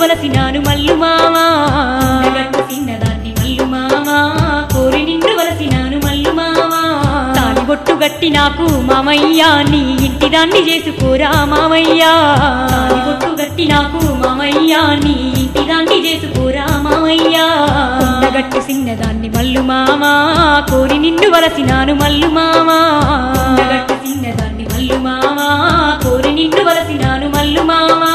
వలసినాను మల్లు మావా కొండగట్టు చిన్నదాన్ని మల్లు మావా కోరి నిన్ను వలసినాను మల్లు మావా తాలిబొట్టు గట్టి నాకు మామయ్యా నీ ఇంటి దాన్ని చేసుకోరా మామయ్యా తాలిబొట్టు గట్టి నాకు మామయ్యా నీ ఇంటి దాన్ని చేసుకోరా మామయ్యా కొండగట్టు చిన్నదాన్ని మల్లు మామా కోరి నిన్ను వలసినాను మల్లు మామా కొండగట్టు చిన్నదాన్ని మల్లు మామా కోరి నిన్ను వలసినాను మల్లు మామా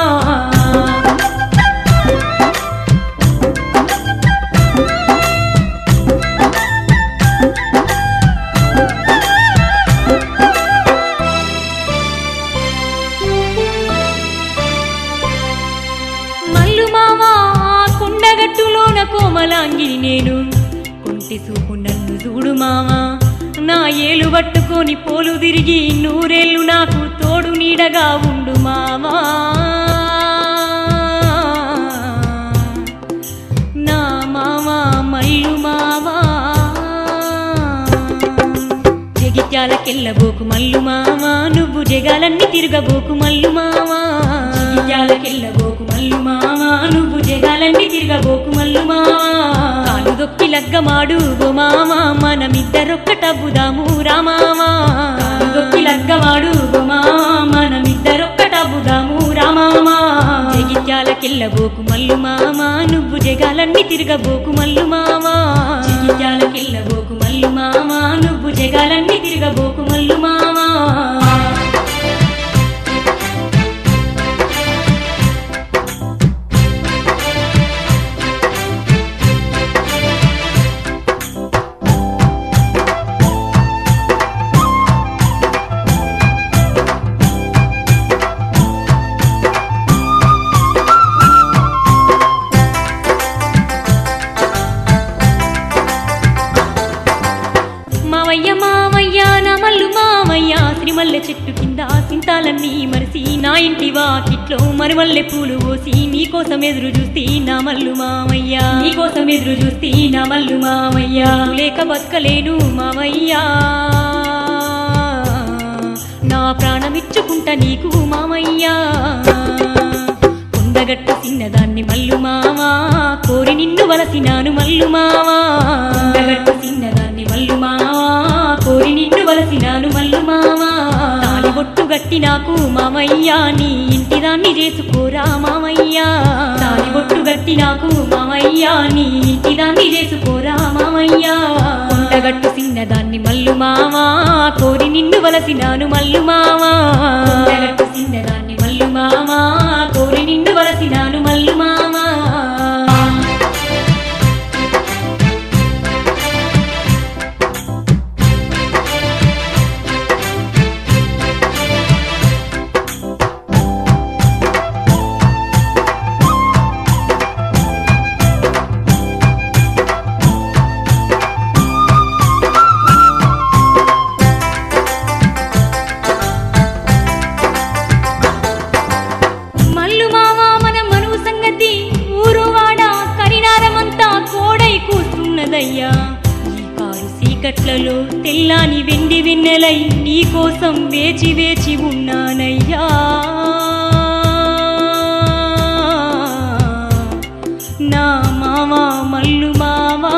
మల్లు మామా కొండగట్టులోన కోమలాంగిని నేను కొంటి సూపు నన్ను చూడు మామా నా ఏలు పట్టుకొని పోలు తిరిగి నూరేళ్ళు నాకు తోడు నీడగా ఉండు మామా నా మామా మల్లు మామా జగిత్యాలకెళ్ళబోకు మల్లు మామా నువ్వు జగాలన్నీ తిరగబోకు మల్లు మామా జగిత్యాలకెళ్ళబోకు మల్లు మామా నువ్వు జగాలన్నీ తిరగబోకు మల్లు మామా కాలు దొక్కి లగ్గమాడు ఓ మామా మనమిద్దరొక్కటబ్బుదాము రామామా కాలు దొక్కి లగ్గమాడు ఓ మామా మనమిద్దరొక్కటబ్బుదాము రామామా జగిత్యాలకెళ్ళబోకు మల్లు మామా నువ్వు జగాలన్నీ తిరగబోకు మల్లు మామా జగిత్యాలకెళ్ళబోకు మల్లు మామా నువ్వు జగాలన్నీ తిరగబోకు మల్లు మామా మావయ్య మావయ్య నా మల్లు మావయ్య శ్రీమల్లె చెట్టు కింద సింతాలన్నీ మరిసి నా ఇంటి వాకిట్లో మరిమల్లె పూలు పోసి నీకోసం ఎదురు చూస్తే నా మల్లు మావయ్య నీకోసం ఎదురు చూస్తే నా మల్లు మావయ్య నువ్వు లేక బతకలేను మావయ్య నా ప్రాణమిచ్చుకుంటా నీకు మామయ్య కొండగట్టు చిన్నదాన్ని మల్లు మావా కోరి నిన్ను వలసినాను మల్లు మావా కొండగట్టు చిన్నదాన్ని మల్లు మావా కోరి నిన్ను వలసినాను మల్లు మావా తాలిబొట్టు గట్టి నాకు మామయ్య నీ ఇంటి దాన్ని చేసుకోరా మామయ్య తాలిబొట్టు గట్టి నాకు మామయ్య నీ ఇంటి దాన్ని చేసుకోరా మామయ్య కొండగట్టు చిన్నదాన్ని మల్లు మావా కోరి నిన్ను వలసినాను మల్లు మావా కొండగట్టు చిన్నదాన్ని మల్లు మావా కోరి నిన్ను వలసినాను మల్లు మావా మల్లు మావా మన మనువు సంగతి ఊరు వాడ కరినారమంతా కోడై కూస్తున్నదయ్యా ఈ కారు సీకట్లలో తెల్లాని వెండి వెన్నెలై నీకోసం వేచి వేచి ఉన్నానయ్యా నా మావా మల్లు మావా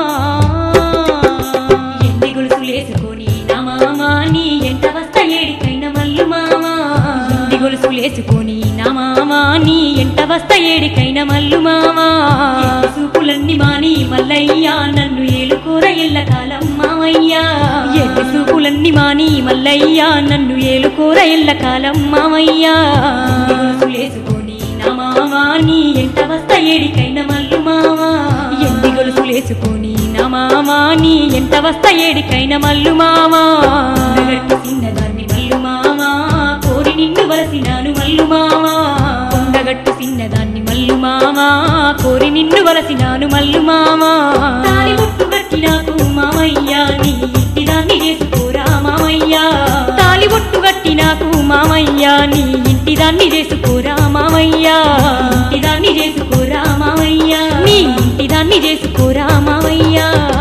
ఎన్ని గొలుసులేసుకొని నా మామా నీ ఎంట వస్తా ఏడికైన మల్లు మామా ఎన్ని గొలుసులేసుకొని నా మామా నీ ఎంట వస్తా ఏడికైన మల్లు మామా ఎన్ని సూపులన్నీ మాని మల్లయ్యా నన్ను ఏలుకోర ఎల్లకాలం మామయ్యా ఎన్ని సూపులన్నీ మాని మల్లయ్యా నన్ను ఏలుకోర ఎల్లకాలం మామయ్యా ఎన్ని గొలుసులేసుకొని నా మామా నీ ఎంట వస్తా ఏడికైన మల్లు మామా ఎన్ని గొలుసులేసుకొని నా మామా నీ ఎంట వస్తా ఏడికైన మల్లు మామా కొండగట్టు చిన్నదాన్ని మల్లు మామా కోరి నిన్ను వలసినాను మల్లు మామా కొండగట్టు చిన్నదాన్ని మల్లు మామా కోరి నిన్ను వలసినాను మల్లు మామా తాలి బొట్టు గట్టి నాకు మామయ్య నీ ఇంటి దాన్ని చేసుకోరా మామయ్య తాలి బొట్టు గట్టి నాకు మామయ్య నీ ఇంటి దాన్ని చేసుకోరా మామయ్య ఇంటి దాన్ని చేసుకోరా మామయ్య నీ ఇంటి దాన్ని చేసుకోరా మామయ్య